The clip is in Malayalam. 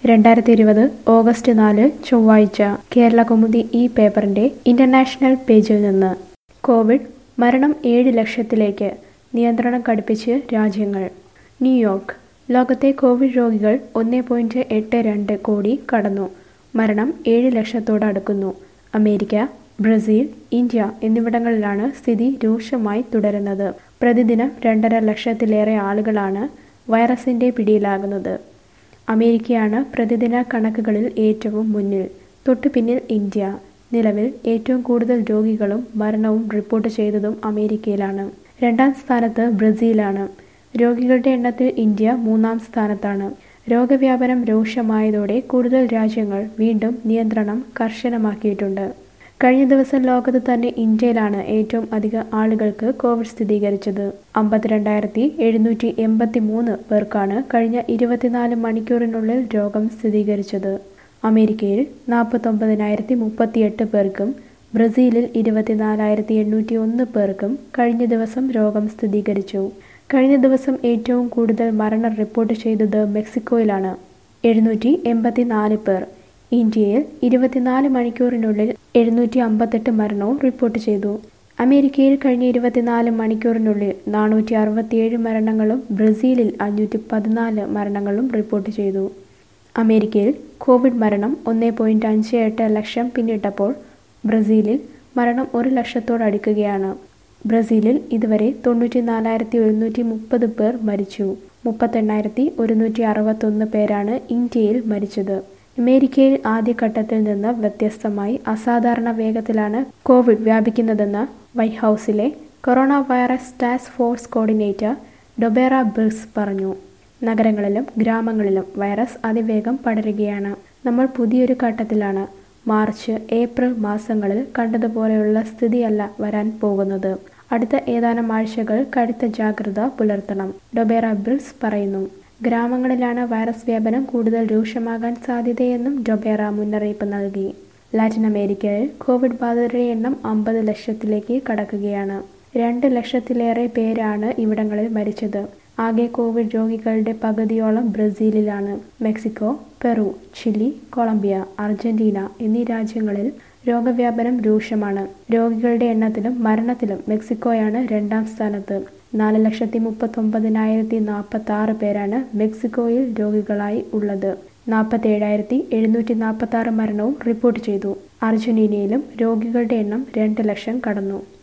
രണ്ടായിരത്തി ഇരുപത് ഓഗസ്റ്റ് നാല് ചൊവ്വാഴ്ച കേരള കൗമുദി ഈ പേപ്പറിന്റെ ഇന്റർനാഷണൽ പേജിൽ നിന്ന് കോവിഡ് മരണം ഏഴ് ലക്ഷത്തിലേക്ക് നിയന്ത്രണം കടുപ്പിച്ച് രാജ്യങ്ങൾ ന്യൂയോർക്ക് ലോകത്തെ കോവിഡ് രോഗികൾ ഒന്ന് പോയിന്റ് എട്ട് രണ്ട് കോടി കടന്നു മരണം ഏഴ് ലക്ഷത്തോടടുക്കുന്നു അമേരിക്ക ബ്രസീൽ ഇന്ത്യ എന്നിവിടങ്ങളിലാണ് സ്ഥിതി രൂക്ഷമായി തുടരുന്നത് പ്രതിദിനം രണ്ടര ലക്ഷത്തിലേറെ ആളുകളാണ് വൈറസിന്റെ പിടിയിലാകുന്നത് അമേരിക്കയാണ് പ്രതിദിന കണക്കുകളിൽ ഏറ്റവും മുന്നിൽ തൊട്ടു പിന്നിൽ ഇന്ത്യ നിലവിൽ ഏറ്റവും കൂടുതൽ രോഗികളും മരണവും റിപ്പോർട്ട് ചെയ്തതും അമേരിക്കയിലാണ് രണ്ടാം സ്ഥാനത്ത് ബ്രസീലാണ് രോഗികളുടെ എണ്ണത്തിൽ ഇന്ത്യ മൂന്നാം സ്ഥാനത്താണ് രോഗവ്യാപനം രൂക്ഷമായതോടെ കൂടുതൽ രാജ്യങ്ങൾ വീണ്ടും നിയന്ത്രണം കർശനമാക്കിയിട്ടുണ്ട് കഴിഞ്ഞ ദിവസം ലോകത്ത് തന്നെ ഇന്ത്യയിലാണ് ഏറ്റവും അധികം ആളുകൾക്ക് കോവിഡ് സ്ഥിരീകരിച്ചത് അമ്പത്തിരണ്ടായിരത്തി എഴുന്നൂറ്റി എൺപത്തി മൂന്ന് പേർക്കാണ് കഴിഞ്ഞ ഇരുപത്തിനാല് മണിക്കൂറിനുള്ളിൽ രോഗം സ്ഥിരീകരിച്ചത് അമേരിക്കയിൽ നാൽപ്പത്തൊമ്പതിനായിരത്തി മുപ്പത്തിയെട്ട് പേർക്കും ബ്രസീലിൽ ഇരുപത്തിനാലായിരത്തി എണ്ണൂറ്റി ഒന്ന് പേർക്കും കഴിഞ്ഞ ദിവസം രോഗം സ്ഥിരീകരിച്ചു കഴിഞ്ഞ ദിവസം ഏറ്റവും കൂടുതൽ മരണം റിപ്പോർട്ട് ചെയ്തത് മെക്സിക്കോയിലാണ് എഴുന്നൂറ്റി എൺപത്തിനാല് പേർ ഇന്ത്യയിൽ ഇരുപത്തിനാല് മണിക്കൂറിനുള്ളിൽ എഴുന്നൂറ്റി അമ്പത്തെട്ട് മരണവും റിപ്പോർട്ട് ചെയ്തു അമേരിക്കയിൽ കഴിഞ്ഞ ഇരുപത്തിനാല് മണിക്കൂറിനുള്ളിൽ നാനൂറ്റി അറുപത്തിയേഴ് മരണങ്ങളും ബ്രസീലിൽ അഞ്ഞൂറ്റി പതിനാല് മരണങ്ങളും റിപ്പോർട്ട് ചെയ്തു അമേരിക്കയിൽ കോവിഡ് മരണം ഒന്ന് പോയിന്റ് അഞ്ച് എട്ട് ലക്ഷം പിന്നിട്ടപ്പോൾ ബ്രസീലിൽ മരണം ഒരു ലക്ഷത്തോടടുക്കുകയാണ് ബ്രസീലിൽ ഇതുവരെ തൊണ്ണൂറ്റി നാലായിരത്തി ഒരുന്നൂറ്റി മുപ്പത് പേർ മരിച്ചു മുപ്പത്തെണ്ണായിരത്തി ഒരുന്നൂറ്റി അറുപത്തൊന്ന് പേരാണ് ഇന്ത്യയിൽ മരിച്ചത് അമേരിക്കയിൽ ആദ്യഘട്ടത്തിൽ നിന്ന് വ്യത്യസ്തമായി അസാധാരണ വേഗത്തിലാണ് കോവിഡ് വ്യാപിക്കുന്നതെന്ന് വൈറ്റ് ഹൗസിലെ corona virus task force coordinator Deborah Birx പറഞ്ഞു നഗരങ്ങളിലും ഗ്രാമങ്ങളിലും വൈറസ് അതിവേഗം പടരുകയാണ് നമ്മൾ പുതിയൊരു ഘട്ടത്തിലാണ് മാർച്ച് ഏപ്രിൽ മാസങ്ങളിൽ കണ്ടതുപോലെയുള്ള സ്ഥിതിയല്ല വരാൻ പോകുന്നത് അടുത്ത ഏതാനും ആഴ്ചകൾ കടുത്ത ജാഗ്രത പുലർത്തണം ഡൊബേറ ബിൽസ് പറയുന്നു ഗ്രാമങ്ങളിലാണ് വൈറസ് വ്യാപനം കൂടുതൽ രൂക്ഷമാകാൻ സാധ്യതയെന്നും ഡൊബേറ മുന്നറിയിപ്പ് നൽകി ലാറ്റിൻ അമേരിക്കയിൽ കോവിഡ് ബാധിതരുടെ എണ്ണം അമ്പത് ലക്ഷത്തിലേക്ക് കടക്കുകയാണ് രണ്ട് ലക്ഷത്തിലേറെ പേരാണ് ഇവിടങ്ങളിൽ മരിച്ചത് ആകെ കോവിഡ് രോഗികളുടെ പകുതിയോളം ബ്രസീലിലാണ് Mexico Peru Chile Colombia Argentina എന്നീ രാജ്യങ്ങളിൽ രോഗവ്യാപനം രൂക്ഷമാണ് രോഗികളുടെ എണ്ണത്തിലും മരണത്തിലും മെക്സിക്കോയാണ് രണ്ടാം സ്ഥാനത്ത് നാല് ലക്ഷത്തി മുപ്പത്തൊമ്പതിനായിരത്തി നാൽപ്പത്തി ആറ് പേരാണ് മെക്സിക്കോയിൽ രോഗികളായി ഉള്ളത് നാൽപ്പത്തേഴായിരത്തി എഴുന്നൂറ്റി നാൽപ്പത്തി ആറ് മരണവും റിപ്പോർട്ട് ചെയ്തു അർജന്റീനയിലും രോഗികളുടെ എണ്ണം രണ്ട് ലക്ഷം കടന്നു